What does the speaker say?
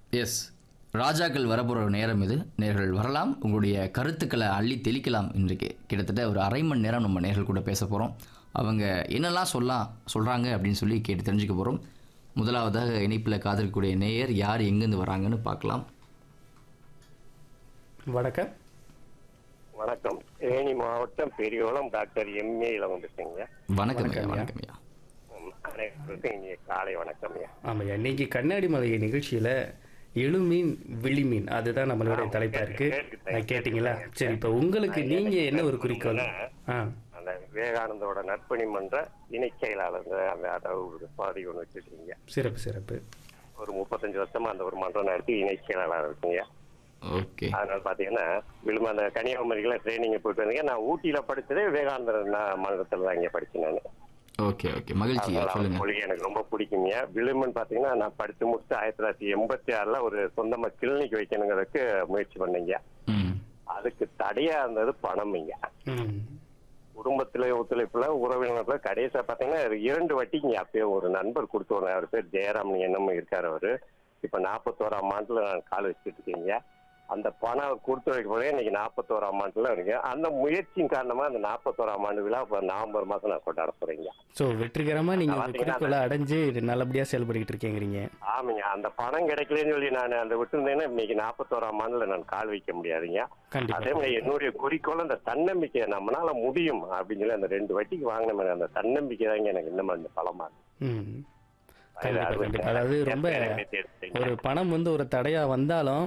S ராஜாக்கள் வரப்போகிற நேரம் இது நேர்கள் வரலாம் உங்களுடைய கருத்துக்களை அள்ளி தெளிக்கலாம் இன்றைக்கு கிட்டத்தட்ட ஒரு அரை மணி நேரம் நம்ம நேர்கள் கூட பேச போகிறோம் அவங்க என்னெல்லாம் சொல்லலாம் சொல்கிறாங்க அப்படின்னு சொல்லி கேட்டு தெரிஞ்சுக்க போகிறோம் முதலாவதாக இணைப்பில் காதலிக்கக்கூடிய நேயர் யார் எங்கேருந்து வராங்கன்னு பார்க்கலாம் வணக்கம் வணக்கம் தேனி மாவட்டம் பெரியகுளம் டாக்டர் எம்ஏ இளவன் பேசுங்க வணக்கம் ஐயா வணக்கம் ஐயா. வணக்கம் ஐயா அனைவருக்கும் இனிய காலை வணக்கம் ஐயா ஆமாய்யா இன்னைக்கு கண்ணாடி மலை நிகழ்ச்சியில் எழுமீன் விழிமீன் அதுதான் நம்மளோட தலைப்பா இருக்கு நான் கேட்டிங்களா சரி இப்போ உங்களுக்கு நீங்க என்ன ஒரு குறிக்கோள் ஆ அந்த விவேகானந்தோட நற்பணி மன்ற இணை செயலாளர் அந்த அதாவது ஒரு பாதி ஒன்று வச்சுருக்கீங்க சிறப்பு சிறப்பு ஒரு முப்பத்தஞ்சு வருஷமா அந்த ஒரு மன்றம் நடத்தி இணை செயலாளர் இருக்குங்க ஓகே அதனால பாத்தீங்கன்னா விழும அந்த கன்னியாகுமரியில ட்ரைனிங் போயிட்டு வந்தீங்க நான் ஊட்டியில படிச்சதே விவேகானந்தர் ந- மன்றத்துல தான் இங்க படிச்சேன் நான் ஓகே ஓகே மகிழ்ச்சி ஐயா அதனால அவர் சொல்லுங்கள் மொழி எனக்கு ரொம்ப பிடிக்குங்க விழுமன் பாத்தீங்கன்னா நான் படிச்சு முடிச்சு ஆயிரத்தி தொள்ளாயிரத்தி எண்பத்தி ஆறுல ஒரு சொந்தமா கிளினிக் வைக்கணுங்கிறதுக்கு முயற்சி பண்ணீங்க ம் அதுக்கு தடையா இருந்தது பணம்ங்க ம் குடும்பத்துல ஒத்துழைப்புல உறவினர்ல கடைசியா பாத்தீங்கன்னா ஒரு இரண்டு வட்டிக்கு அப்பயே ஒரு நண்பர் கொடுத்தோம் அவர் பேர் ஜெயராம் என்னமோ இருக்காரு அவரு இப்ப நாற்பத்தோராம் ஆண்டுல நான் கால் வச்சுட்டு இருக்கீங்க அந்த பணம் கொடுத்து வைக்க போதே இன்னைக்கு நாற்பத்தோராம் ஆண்டுல இருக்கு அந்த முயற்சியின் காரணமா அந்த நாற்பத்தோராம் ஆண்டு விழா இப்ப நவம்பர் மாசம் நான் கொண்டாட போறேங்க ஸோ வெற்றிகரமா நீங்க உங்க பாத்தீங்கன்னா குறிக்கோளை அடைஞ்சு நல்லபடியா செயல்பட்டுக்கிட்டு இருக்கீங்கிறீங்க ஆமாங்க அந்த பணம் கிடைக்கலன்னு சொல்லி நான் அந்த விட்டுருந்தேன்னா இன்னைக்கு நாற்பத்தோராம் ஆண்டுல நான் கால் வைக்க முடியாதுங்க கண்டிப்பா அதே மாதிரி என்னுடைய குறிக்கோள் அந்த தன்னம்பிக்கை நம்மளால முடியும் அப்படின்னு சொல்லி அந்த ரெண்டு வட்டிக்கு வாங்கின அந்த தன்னம்பிக்கை தாங்க எனக்கு இன்னும் அந்த பலமா இருக்கு ம் கண்டிப்பா கண்டிப்பா அதாவது ரொம்ப ஒரு பணம் வந்து ஒரு தடையா வந்தாலும்